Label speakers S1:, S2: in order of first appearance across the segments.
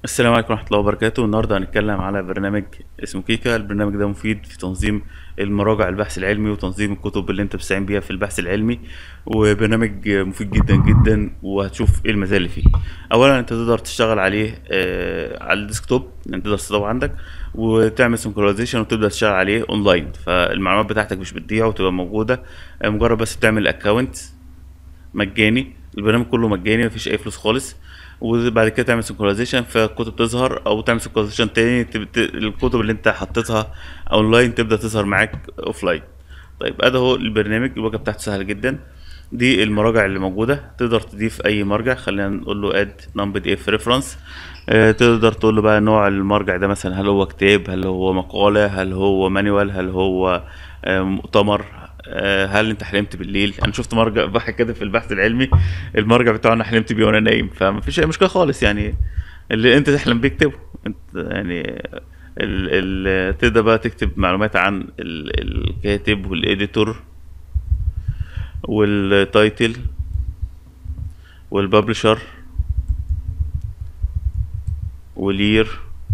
S1: السلام عليكم ورحمة الله وبركاته النهاردة هنتكلم على برنامج اسمه كيكا البرنامج ده مفيد في تنظيم المراجع البحث العلمي وتنظيم الكتب اللي انت بتستعين بيها في البحث العلمي وبرنامج مفيد جدا جدا وهتشوف ايه المزايا اللي فيه اولا انت تقدر تشتغل عليه آه على الديسكتوب يعني تقدر تسطبه عندك وتعمل سنكرونايزيشن وتبدا تشتغل عليه اونلاين فالمعلومات بتاعتك مش بتضيع وتبقى موجودة آه مجرد بس بتعمل اكونت مجاني البرنامج كله مجاني مفيش اي فلوس خالص وبعد كده تعمل سنكرونايزيشن فالكتب تظهر او تعمل سنكرونايزيشن تاني تب- ت- الكتب اللي انت حطيتها اونلاين تبدا تظهر معاك اوفلاين طيب ادي هو البرنامج الواجهه بتاعته سهله جدا دي المراجع اللي موجوده تقدر تضيف اي مرجع خلينا نقول له اد نون بي دي اف ريفرنس تقدر تقول له بقى نوع المرجع ده مثلا هل هو كتاب هل هو مقاله هل هو مانيوال هل هو آه، مؤتمر آه، هل انت حلمت بالليل انا شفت مرجع بحث كده في البحث العلمي المرجع بتاعه انا حلمت بيه وانا نايم فما فيش اي مشكله خالص يعني اللي انت تحلم بيه اكتبه انت يعني ال ال تقدر بقى تكتب معلومات عن ال الكاتب والاديتور والتايتل والببلشر والير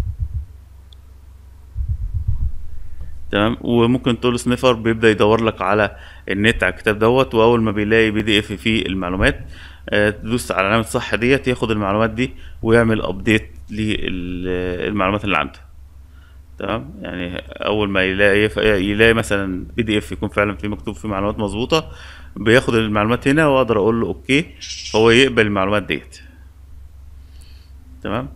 S1: تمام وممكن تقول سنيفر بيبدا يدور لك على النت على الكتاب دوت واول ما بيلاقي بي دي اف فيه المعلومات آه، تدوس على علامه صح ديت ياخد المعلومات دي ويعمل ابديت للمعلومات اللي عنده تمام يعني اول ما يلاقي يلاقي مثلا بي دي اف يكون فعلا فيه مكتوب فيه معلومات مظبوطه بياخد المعلومات هنا واقدر اقول له اوكي هو يقبل المعلومات ديت تمام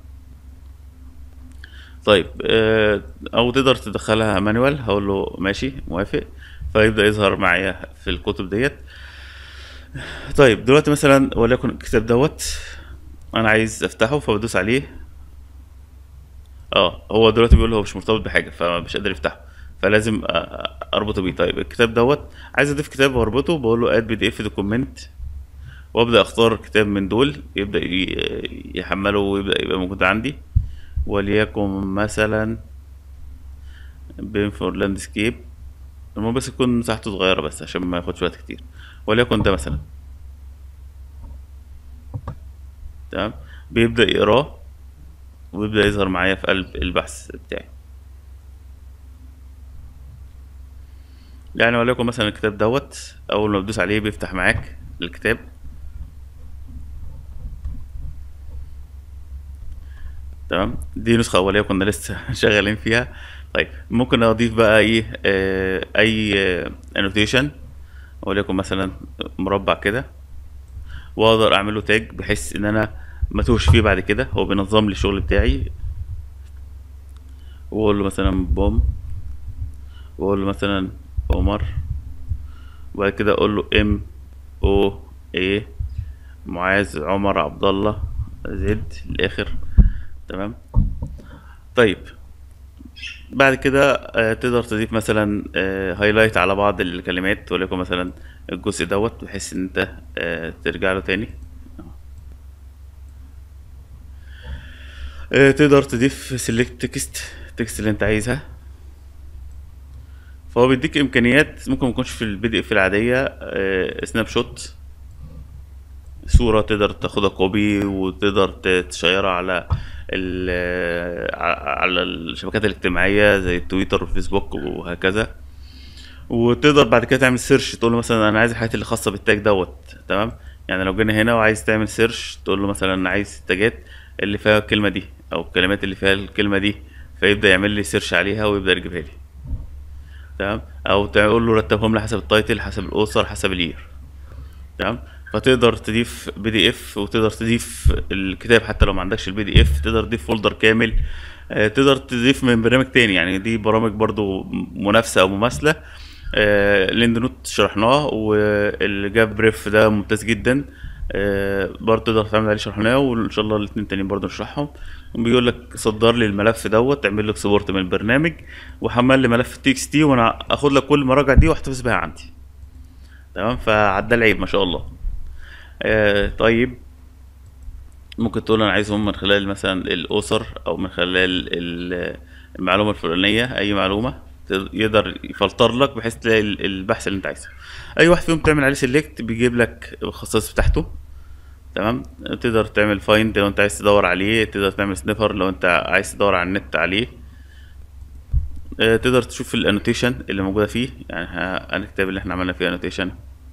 S1: طيب آه، او تقدر تدخلها مانوال هقول له ماشي موافق فيبدا يظهر معايا في الكتب ديت طيب دلوقتي مثلا وليكن الكتاب دوت انا عايز افتحه فبدوس عليه اه هو دلوقتي بيقول هو مش مرتبط بحاجه فمش قادر يفتحه فلازم أ- أ- اربطه بيه طيب الكتاب دوت عايز اضيف كتاب واربطه بقول له اد بي دي اف دوكيمنت وابدا اختار كتاب من دول يبدا ي- يحمله ويبدا يبقى موجود عندي وليكن مثلا بين فور لاندسكيب المهم بس يكون مساحته صغيرة بس عشان ما ياخدش وقت كتير وليكن ده مثلا تمام بيبدأ يقراه ويبدأ يظهر معايا في قلب البحث بتاعي يعني وليكن مثلا الكتاب دوت أول ما بتدوس عليه بيفتح معاك الكتاب تمام دي نسخة أولية كنا لسه شغالين فيها طيب ممكن أضيف بقى إيه آه أي انوتيشن وليكن مثلا مربع كده وأقدر أعمله تاج بحيث إن أنا ما توهش فيه بعد كده هو بينظم لي الشغل بتاعي وأقول له مثلا بوم وأقول له مثلا عمر وبعد كده أقول له ام او اي معاذ عمر عبد الله زد الآخر تمام طيب بعد كده آه، تقدر تضيف مثلا هايلايت على بعض الكلمات وليكن مثلا الجزء دوت بحيث ان انت آه، ترجع له تاني آه، تقدر تضيف سيلكت تكست التكست اللي انت عايزها فهو بيديك امكانيات ممكن ما تكونش في البي دي اف العاديه آه، سناب شوت صورة تقدر تاخدها كوبي وتقدر ت- تشيرها على ال ع- على الشبكات الاجتماعية زي التويتر والفيسبوك وهكذا وتقدر بعد كده تعمل سيرش تقول له مثلا انا عايز الحاجات اللي خاصة بالتاج دوت تمام يعني لو جينا هنا وعايز تعمل سيرش تقول له مثلا انا عايز التاجات اللي فيها الكلمة دي او الكلمات اللي فيها الكلمة دي فيبدأ يعمل لي سيرش عليها ويبدأ يجيبها لي تمام او تقول له رتبهم لي حسب التايتل حسب الاسر حسب الير تمام فتقدر تضيف بي دي اف وتقدر تضيف الكتاب حتى لو ما عندكش البي دي اف تقدر تضيف فولدر كامل آه، تقدر تضيف من برنامج تاني يعني دي برامج برضو منافسة او مماثلة آه، ليند نوت شرحناه واللي جاب بريف ده ممتاز جدا آه، برضه تقدر تعمل عليه شرحناه وان شاء الله الاتنين تانيين برضه نشرحهم بيقول لك صدر لي الملف دوت اعمل لك سبورت من البرنامج وحمل لي ملف تي اكس تي وانا اخد لك كل المراجع دي واحتفظ بيها عندي تمام فعدى العيب ما شاء الله آه طيب ممكن تقول انا عايزهم من خلال مثلا الاسر او من خلال ال- المعلومه الفلانيه اي معلومه ت- يقدر يفلتر لك بحيث تلاقي ال- البحث اللي انت عايزه اي واحد فيهم تعمل عليه سيلكت بيجيب لك الخصائص بتاعته تمام تقدر تعمل فايند لو انت عايز تدور عليه تقدر تعمل سنيفر لو انت عايز تدور على النت عليه آه، تقدر تشوف الانوتيشن اللي موجوده فيه يعني ه- هنكتب اللي احنا عملنا فيه انوتيشن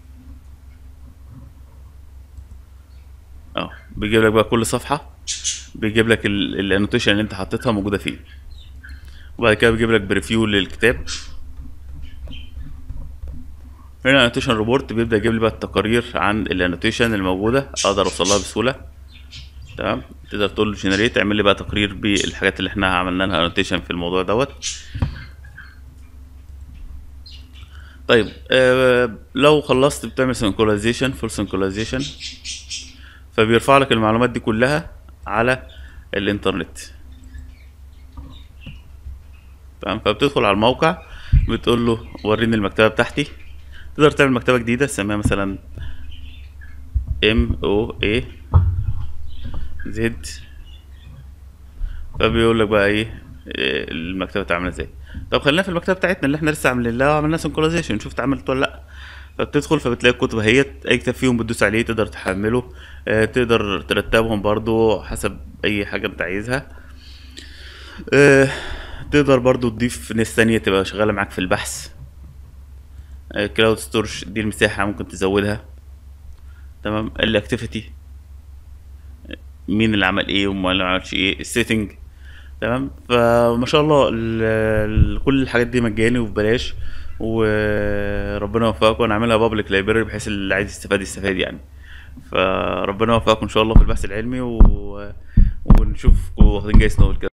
S1: اه بيجيب لك بقى كل صفحه بيجيب لك الانوتيشن اللي انت حطيتها موجوده فيه وبعد كده بيجيب لك بريفيو للكتاب هنا الانوتيشن ريبورت بيبدا يجيب لي بقى التقارير عن الانوتيشن الموجوده اقدر اوصل لها بسهوله تمام تقدر تقول له جنريت اعمل لي بقى تقرير بالحاجات اللي احنا عملنا لها انوتيشن في الموضوع دوت طيب آه لو خلصت بتعمل سنكرونايزيشن فول سنكرونايزيشن فبيرفع لك المعلومات دي كلها على الانترنت تمام فبتدخل على الموقع بتقول له وريني المكتبه بتاعتي تقدر تعمل مكتبه جديده تسميها مثلا ام او اي زد فبيقول لك بقى ايه إيه المكتبه عامله ازاي طب خلينا في المكتبه بتاعتنا اللي احنا لسه عاملين لها وعملنا سنكرونايزيشن شوف اتعملت ولا لا فبتدخل فبتلاقي الكتب اهيت اي كتاب فيهم بتدوس عليه تقدر تحمله آه، تقدر ترتبهم برضو حسب اي حاجه انت عايزها آه، تقدر برضو تضيف ناس تانية تبقى شغالة معاك في البحث كلاود ستورج دي المساحة ممكن تزودها تمام الاكتيفيتي مين اللي عمل ايه وما اللي ما عملش ايه السيتنج تمام فما شاء الله ال- ال- كل الحاجات دي مجاني وببلاش وربنا يوفقكم انا عاملها بابليك لايبراري بحيث اللي عايز يستفاد يستفاد يعني فربنا يوفقكم ان شاء الله في البحث العلمي و... ونشوفكم واخدين جايزة نوبل كده